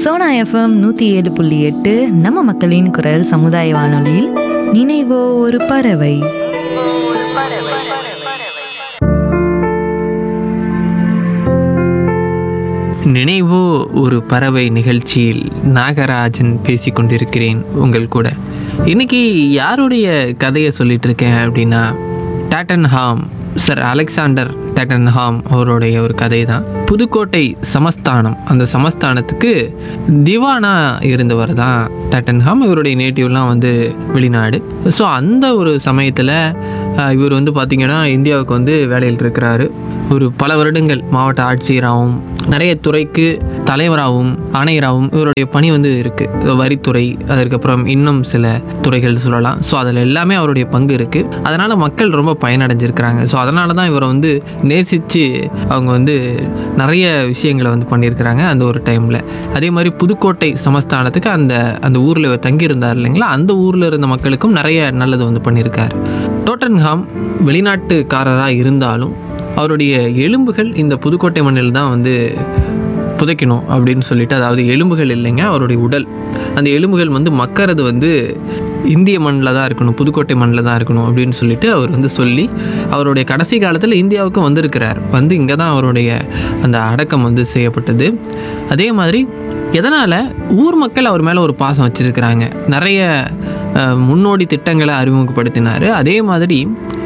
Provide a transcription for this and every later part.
Sona FM நூற்றி ஏழு புள்ளி எட்டு நம்ம மக்களின் குரல் சமுதாய வானொலியில் நினைவோ ஒரு பறவை நினைவோ ஒரு பறவை நிகழ்ச்சியில் நாகராஜன் பேசி கொண்டிருக்கிறேன் உங்கள் கூட இன்னைக்கு யாருடைய கதையை சொல்லிட்டு இருக்கேன் அப்படின்னா டாட்டன்ஹாம் சர் அலெக்சாண்டர் டாட்டன்ஹாம் அவருடைய ஒரு கதை தான் புதுக்கோட்டை சமஸ்தானம் அந்த சமஸ்தானத்துக்கு திவானா இருந்தவர் தான் டாட்டன்ஹாம் இவருடைய நேட்டிவ்லாம் வந்து வெளிநாடு ஸோ அந்த ஒரு சமயத்தில் இவர் வந்து பார்த்திங்கன்னா இந்தியாவுக்கு வந்து வேலையில் இருக்கிறாரு ஒரு பல வருடங்கள் மாவட்ட ஆட்சியராகவும் நிறைய துறைக்கு தலைவராகவும் ஆணையராகவும் இவருடைய பணி வந்து இருக்குது வரித்துறை அதற்கப்புறம் இன்னும் சில துறைகள் சொல்லலாம் ஸோ அதில் எல்லாமே அவருடைய பங்கு இருக்குது அதனால் மக்கள் ரொம்ப பயனடைஞ்சிருக்கிறாங்க ஸோ அதனால தான் இவரை வந்து நேசித்து அவங்க வந்து நிறைய விஷயங்களை வந்து பண்ணியிருக்கிறாங்க அந்த ஒரு டைமில் அதே மாதிரி புதுக்கோட்டை சமஸ்தானத்துக்கு அந்த அந்த ஊரில் இவர் தங்கியிருந்தார் இல்லைங்களா அந்த ஊரில் இருந்த மக்களுக்கும் நிறைய நல்லது வந்து பண்ணியிருக்காரு டோட்டன்ஹாம் வெளிநாட்டுக்காரராக இருந்தாலும் அவருடைய எலும்புகள் இந்த புதுக்கோட்டை மண்ணில் தான் வந்து புதைக்கணும் அப்படின்னு சொல்லிட்டு அதாவது எலும்புகள் இல்லைங்க அவருடைய உடல் அந்த எலும்புகள் வந்து மக்கறது வந்து இந்திய மண்ணில் தான் இருக்கணும் புதுக்கோட்டை மண்ணில் தான் இருக்கணும் அப்படின்னு சொல்லிட்டு அவர் வந்து சொல்லி அவருடைய கடைசி காலத்தில் இந்தியாவுக்கும் வந்திருக்கிறார் வந்து இங்கே தான் அவருடைய அந்த அடக்கம் வந்து செய்யப்பட்டது அதே மாதிரி எதனால் ஊர் மக்கள் அவர் மேலே ஒரு பாசம் வச்சுருக்கிறாங்க நிறைய அஹ், முன்னோடி திட்டங்களை அறிமுகப்படுத்தினார் அதே மாதிரி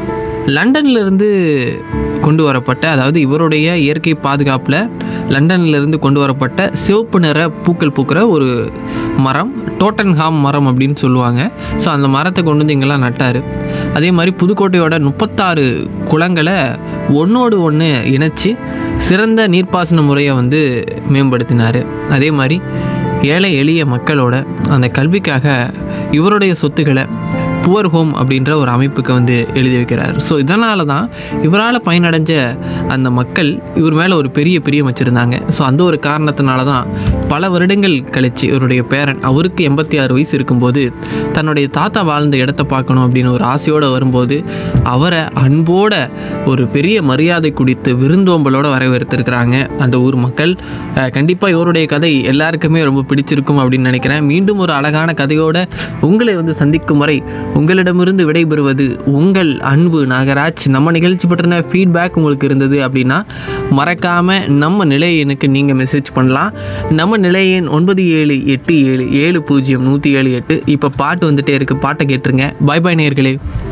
லண்டன்ல இருந்து கொண்டு வரப்பட்ட அதாவது இவருடைய இயற்கை பாதுகாப்பில் லண்டன்ல இருந்து கொண்டு வரப்பட்ட சிவப்பு நிற பூக்கள் பூக்கிற ஒரு மரம் டோட்டன்ஹாம் மரம் அப்படின்னு சொல்லுவாங்க ஸோ அந்த மரத்தை கொண்டு வந்து இங்கெல்லாம் நட்டார் அதே மாதிரி புதுக்கோட்டையோட முப்பத்தாறு குளங்களை ஒன்றோடு ஒன்று இணைச்சி சிறந்த நீர்ப்பாசன முறையை வந்து மேம்படுத்தினார் அதே மாதிரி ஏழை எளிய மக்களோட அந்த கல்விக்காக இவருடைய சொத்துக்களை புவர் ஹோம் அப்படின்ற ஒரு அமைப்புக்கு வந்து எழுதி வைக்கிறார் ஸோ இதனால தான் இவரால் பயனடைஞ்ச அந்த மக்கள் இவர் மேலே ஒரு பெரிய பிரியம் வச்சுருந்தாங்க ஸோ அந்த ஒரு காரணத்தினால தான் பல வருடங்கள் கழிச்சு இவருடைய பேரன் அவருக்கு எண்பத்தி ஆறு வயசு இருக்கும்போது தன்னுடைய தாத்தா வாழ்ந்த இடத்த பார்க்கணும் அப்படின்னு ஒரு ஆசையோடு வரும்போது அவரை அன்போட ஒரு பெரிய மரியாதை குடித்து விருந்தோம்பலோட வரவேற்றிருக்கிறாங்க அந்த ஊர் மக்கள் கண்டிப்பாக இவருடைய கதை எல்லாருக்குமே ரொம்ப பிடிச்சிருக்கும் அப்படின்னு நினைக்கிறேன் மீண்டும் ஒரு அழகான கதையோட உங்களை வந்து சந்திக்கும் வரை உங்களிடமிருந்து விடைபெறுவது உங்கள் அன்பு நாகராஜ் நம்ம நிகழ்ச்சி பற்றின ஃபீட்பேக் உங்களுக்கு இருந்தது அப்படின்னா மறக்காமல் நம்ம நிலையனுக்கு நீங்கள் மெசேஜ் பண்ணலாம் நம்ம நிலையன் ஒன்பது ஏழு எட்டு ஏழு ஏழு பூஜ்ஜியம் நூற்றி ஏழு எட்டு இப்போ பாட்டு வந்துட்டே இருக்குது பாட்டை கேட்டுருங்க பாய் பாய் நேயர்களே